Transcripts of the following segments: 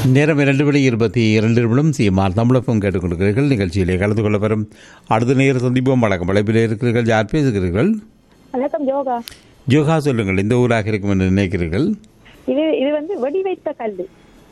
நேரம் இரண்டு மணி இருபத்தி இரண்டு நிமிடம் சிஎம்ஆர் தமிழகம் கேட்டுக்கொண்டிருக்கிறீர்கள் நிகழ்ச்சியிலே கலந்து கொள்ள வரும் அடுத்த நேர சந்திப்போம் வழக்கம் அழைப்பில் இருக்கிறீர்கள் யார் பேசுகிறீர்கள் வணக்கம் யோகா ஜோகா சொல்லுங்கள் இந்த ஊராக இருக்கும் என்று நினைக்கிறீர்கள் இது இது வந்து வெடி வைத்த கல்லு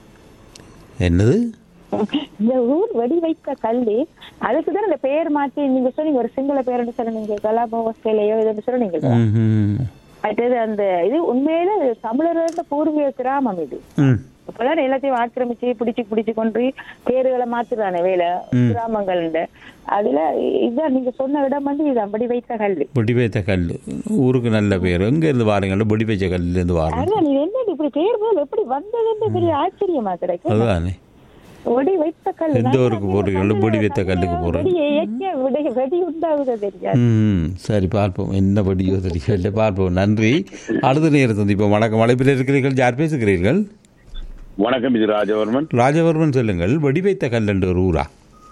என்னது இந்த ஊர் வெடி வைத்த கல்லு அதுக்கு தான் இந்த பெயர் மாற்றி நீங்க சொன்னீங்க ஒரு சிங்கள பேருன்னு சொன்னீங்க கலாபோஸ்லேயோ இது சொன்னீங்க ம்ஹும். அடுத்தது அந்த இது உண்மையில தமிழரோட பூர்வீக கிராமம் இது ம் இப்பதான் எல்லாத்தையும் ஆக்கிரமிச்சு பிடிச்சு பிடிச்சு கொண்டு பேருகளை மாத்துறானே வேலை கிராமங்கள் அதுல இதுதான் நீங்க சொன்ன இடம் வந்து இதான் வெடி வைத்த கல்லு பொடி வைத்த கல் ஊருக்கு நல்ல பேர் எங்க இருந்து வாருங்கள் பொடி வைச்ச கல்லிருந்து வாருங்க அதான் நீ என்ன இப்படி பேர் போல் எப்படி வந்ததுன்னு பெரிய ஆச்சரியமா கிடைக்கும் அதுதானே வெடி வைத்த கல் எந்த ஊருக்கு போறீங்களோ பொடி வைத்த கல்லுக்கு போகிறேன் வெடி இயக்க விடை வெடி உண்டாகுதா தெரியாது ம் சரி பார்ப்போம் என்ன படியோ தெரியவில்லை பார்ப்போம் நன்றி அடுத்த நேரம் சந்திப்போம் வணக்கம் அழைப்பில் இருக்கிறீர்கள் யார் பேசுகிறீர்கள் வணக்கம் இது ராஜவர்மன் ராஜவர்மன் சொல்லுங்கள் வெடி வைத்த கல் என்ற ஒரு ஊரா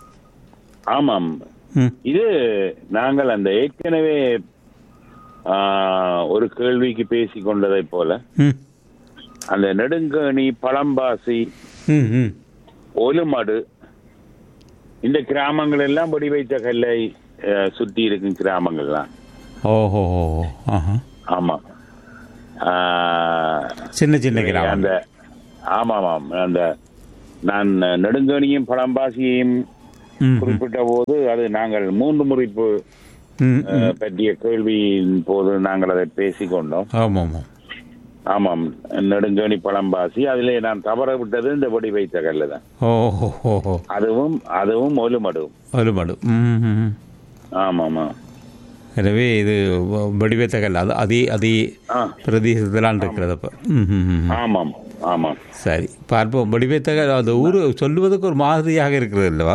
ஆமாம் ம் இது நாங்கள் அந்த ஏற்கனவே ஆ, ஒரு கேள்விக்கு பேசி கொண்டதை போல ம் அந்த நெடுங்கணி பழம்பாசி ம் ம் ஒலுமடு இந்த கிராமங்கள் எல்லாம் பொடி வைத்த கல்லை ஆ, சுத்தி இருக்கும் கிராமங்கள் தான் ஓஹோ ஆஹா ஆமா ஆ, சின்ன சின்ன கிராமம் அந்த ஆமாமாம் அந்த நான் நெடுங்கணியும் பழம்பாசியையும் ம் குறிப்பிட்ட போது அது நாங்கள் மூன்று முறிப்பு ம் அஹ், பற்றிய கேள்வியின் போது நாங்கள் அதை பேசிக்கொண்டோம் ஆமாம் ஆமாம் ஆமாம் நெடுஞ்சோனி பழம்பாசி அதிலே நான் தவற விட்டது இந்த பொடி வைத்த கல்லு தான் ஓஹோ ஓஹோ அதுவும் அதுவும் ஒலுமடுவும் வலுமடு ம் ம், ம். ஆமாமா எனவே இது வ- வெடி வைத்த கல் அது அதே அதே ஆ பிரதேசத்திலான் இருக்கிறது அப்போ ம் ம் ம் ஆமாம் ஆமாம் சரி பார்ப்போம் வெடி வைத்த கல் அந்த ஊர் சொல்லுவதற்கு ஒரு மாதிரியாக இருக்கிறது அல்லவா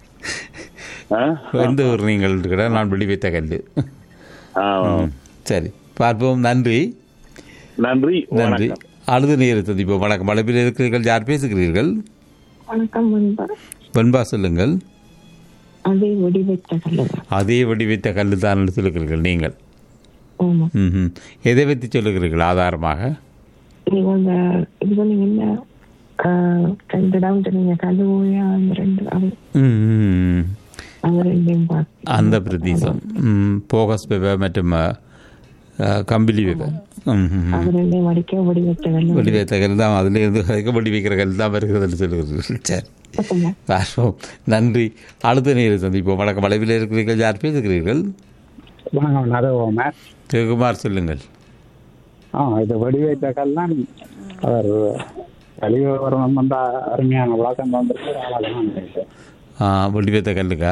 ஆ? எந்த ஊர் நீங்கள் இருக்கிற நான் வெடி வைத்த கல் ஆமாம். சரி பார்ப்போம் நன்றி நன்றி நன்றி வணக்கம் அழுது நேர சந்திப்போம் வணக்கம் அழைப்பில் இருக்கிறீர்கள் யார் பேசுகிறீர்கள் வணக்கம் முன்பா வெண்பா சொல்லுங்கள் அதே வெடி வைத்த கல்லுதான் அதே வெடி வைத்த கல் தான் என்று சொல்லுகிறீர்கள் நீங்கள் ஆமா ம் எதை வைத்து சொல்லுகிறீர்கள் ஆதாரமாக நீங்க அந்த இது பண்ணீங்க என்ன ஆஹ், ரெண்டு டவுன் நீங்க கழுவோயா அந்த ரெண்டு அது ம், ம், ம். அது ரெண்டையும் பார்த்து அந்த பிரதேசம் ம், போகஸ் பெப்பர் மற்றும் அஹ், கம்பிலி பெப்பர் ம், ம், ம். அது ரெண்டையும் அடிக்க வெடி வைத்த கல்லு வெடி வைத்த கல் தான் அதில் இருந்து அதுக்கு வெடி வைக்கிற கல் தான் வருகிறதுன்னு சொல்லுகிறீர்கள் சரி பார்ப்போம் நன்றி அடுத்த நேரம் சந்திப்போம் வணக்கம் அளவில் இருக்கிறீர்கள் யார் பேசுகிறீர்கள் வணக்கம் நரவோமே சிவகுமார் சொல்லுங்கள் ஆ இது வடிவைத்த கல்லாம் அவர் கலிவரம் வந்த அருமையான விளக்கம் வந்திருக்கு அழகான விஷயம். ஆ, வெடி வைத்த கல்லுக்கா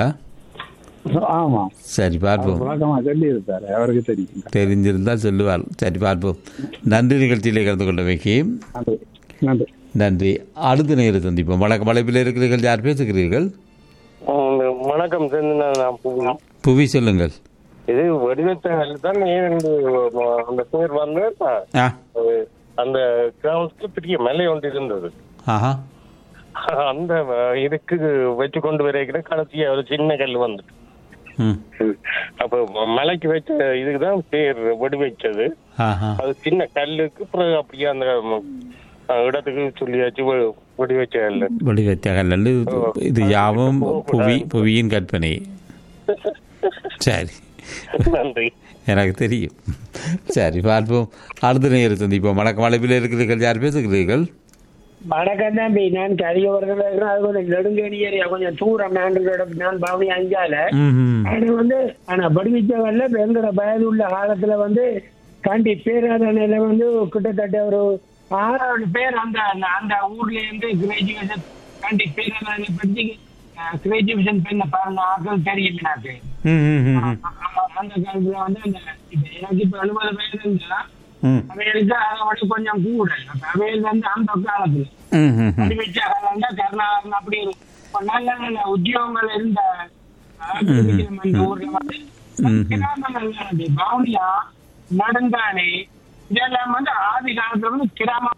ஆமா சரி பார்ப்போம் விளக்கமா சொல்லி இருக்காரு அவருக்கு தெரியும் தெரிஞ்சிருந்தால் சொல்லுவார் சரி பார்ப்போம் நன்றி நிகழ்ச்சியிலே கலந்து கொண்ட வைக்கி நன்றி நன்றி நன்றி அடுத்த நேரம் சந்திப்போம் வணக்கம் அழைப்பில் இருக்கிறீர்கள் யார் பேசுகிறீர்கள் உம், வணக்கம் செந்தினா நான் புவி. புவி சொல்லுங்கள் இது வடிவத்தால் தான் ஏன் அந்த பேர் வந்து ஆ அது அந்த கிராமத்துக்கு பெரிய மலை ஒன்று இருந்தது ஆஹா அந்த இதுக்கு வச்சு கொண்டு வரைக்கிற கடைசியா ஒரு சின்ன கல் வந்துட்டு ம் அப்ப மலைக்கு வச்ச இதுக்கு தான் பேர் வடி வச்சது ஆஹா அது சின்ன கல்லுக்கு பிறகு அப்படியே அந்த ம், இடத்துக்கு சொல்லியாச்சு வ- வடி வச்ச கல்லு வெடி வைத்த கல்லல் இது யாவும் புவி புவியின் கற்பனை சரி நன்றி எனக்கு தெரியும் சரி பார்ப்போம் அடுத்த நேரம் சந்திப்போம் வணக்கம் அழைப்பில் இருக்கிறீர்கள் யார் பேசுகிறீர்கள் வணக்கம் தம்பி நான் கரியவர்கள் அது கொஞ்சம் நெடுங்கணி ஏரியா கொஞ்சம் தூரம் நான் இருக்கிற இடம் நான் பவனி அஞ்சால ம் ம் ஆனா வந்து ஆனா படிச்சவல்ல எங்களோட வயது உள்ள காலத்துல வந்து கண்டி பேராதனையில வந்து கிட்டத்தட்ட ஒரு ஆறாவது பேர் அந்த அந்த- அந்த ஊர்ல இருந்து கிராஜுவேஷன் கண்டி பேராதனை பற்றி கிராஜுவேஷன் பண்ண பாருங்க ஆட்கள் தெரியல எனக்கு ம் ம் ம் ம் அந்த காலத்துல வந்து அந்த இப்ப எனக்கு இப்ப எழுபது வயது இருந்தா ம் அவைகளுக்கு அதை விட கொஞ்சம் கூட அப்ப அவைகள் வந்து அந்த காலத்துல ம் ம் ம் அறிவிச்சாங்க கருணாகரன் அப்படி இப்ப நல்ல நல்ல உத்தியோகங்கள் இருந்த ஆட்கள் அந்த ஊர்ல வந்து கிராமங்கள் இருக்கு. பவுனியா நடுங்கானே இதெல்லாம் வந்து ஆதி காலத்துல வந்து கிராமம்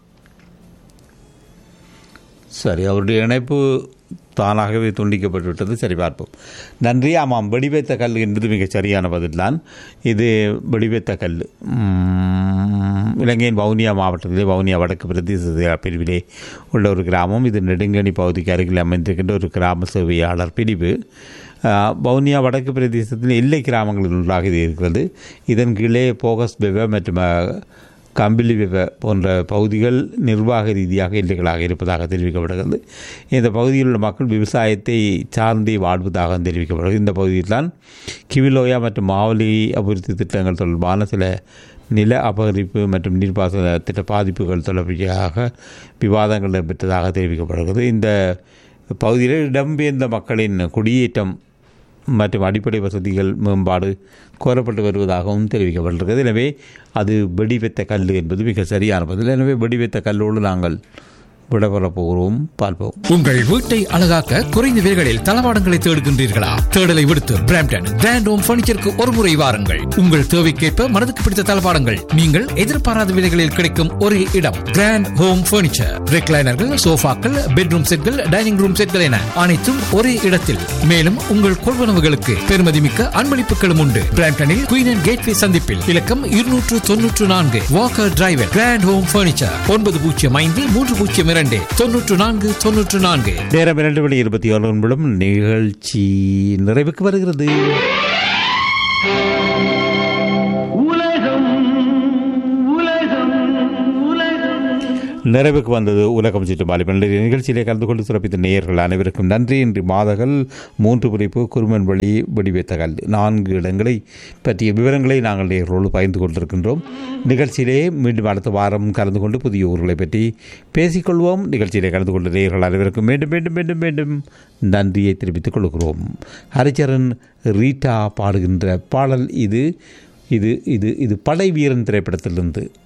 சரி அவருடைய இணைப்பு தானாகவே துண்டிக்கப்பட்டு விட்டது சரி பார்ப்போம் நன்றி ஆமாம் வெடிவைத்த கல் என்பது மிகச் சரியான பதில்தான் இது வெடிவைத்த கல் உம், இலங்கையின் வவுனியா மாவட்டத்திலே வவுனியா வடக்கு பிரதேச பிரிவிலே உள்ள ஒரு கிராமம் இது நெடுங்கணி பகுதிக்கு அருகில் அமைந்திருக்கின்ற ஒரு கிராம சேவையாளர் பிரிவு ஆஹ், வவுனியா வடக்கு பிரதேசத்தில் எல்லை கிராமங்களில் ஒன்றாக இது இருக்கிறது இதன் கீழே போகஸ் பெவ மற்றும் ஆஹ், கம்பிலி வெவ போன்ற பகுதிகள் நிர்வாக ரீதியாக எல்லைகளாக இருப்பதாக தெரிவிக்கப்படுகிறது இந்த பகுதியில் உள்ள மக்கள் விவசாயத்தை சார்ந்தே வாழ்வதாக தெரிவிக்கப்படுகிறது இந்த பகுதியில் தான் கிவிலோயா மற்றும் மாவலி அபிவிருத்தி திட்டங்கள் தொடர்பான சில நில அபகரிப்பு மற்றும் நீர்ப்பாசன திட்ட பாதிப்புகள் தொடர்பாக விவாதங்கள் நடைபெற்றதாக தெரிவிக்கப்படுகிறது இந்த பகுதியில் இடம்பெயர்ந்த மக்களின் குடியேற்றம் மற்றும் அடிப்படை வசதிகள் மேம்பாடு கோரப்பட்டு வருவதாகவும் தெரிவிக்கப்பட்டிருக்கிறது எனவே அது வெடிவெத்த கல் என்பது மிக சரியான பதில் எனவே வெடிவெத்த கல்லோடு நாங்கள் விடப்பெறப் போகிறோம் பார்ப்போம் உங்கள் வீட்டை அழகாக்க குறைந்த விலைகளில் தளவாடங்களை தேடுகின்றீர்களா தேடலை விடுத்து பிராம்டன் கிராண்ட் ஹோம் பர்னிச்சருக்கு ஒரு முறை வாருங்கள் உங்கள் தேவைக்கேற்ப மனதுக்கு பிடித்த தளவாடங்கள் நீங்கள் எதிர்பாராத விலைகளில் கிடைக்கும் ஒரே இடம் கிராண்ட் ஹோம் பர்னிச்சர் ரெக்லைனர்கள் சோஃபாக்கள் பெட்ரூம் செட்கள் டைனிங் ரூம் செட்கள் என அனைத்தும் ஒரே இடத்தில் மேலும் உங்கள் கொள்வனவுகளுக்கு பெருமதிமிக்க அன்பளிப்புகளும் உண்டு பிராம்டனில் குயின் அண்ட் கேட்வே சந்திப்பில் இலக்கம் இருநூற்று தொன்னூற்று நான்கு walker driver grand home furniture ஒன்பது பூஜ்ஜியம் ஐந்து மூன்று பூஜ்ஜியம் இரண்டு தொன்னூற்று நான்கு தொன்னூற்று நான்கு நேரம் இரண்டு மணி இருபத்தி ஏழு நிமிடம் நிகழ்ச்சி நிறைவுக்கு வருகிறது நிறைவுக்கு வந்தது உலகம் சுற்றும் வாலிபன் நிகழ்ச்சியிலே கலந்து கொண்டு சிறப்பித்த நேயர்கள் அனைவருக்கும் நன்றி இன்று மாதகள் மூன்று குறிப்பு குருமன் வழி வெடிவைத்தகல் நான்கு இடங்களை பற்றிய விவரங்களை நாங்கள் நேயர்களோடு பகிர்ந்து கொண்டிருக்கின்றோம் நிகழ்ச்சியிலே மீண்டும் அடுத்த வாரம் கலந்து கொண்டு புதிய ஊர்களை பற்றி பேசிக்கொள்வோம் நிகழ்ச்சியிலே கலந்து கொண்ட நேயர்கள் அனைவருக்கும் மீண்டும் மீண்டும் மீண்டும் மீண்டும் நன்றியை தெரிவித்துக் கொள்கிறோம் ஹரிச்சரன் ரீட்டா பாடுகின்ற பாடல் இது இது இது இது படை வீரன் திரைப்படத்திலிருந்து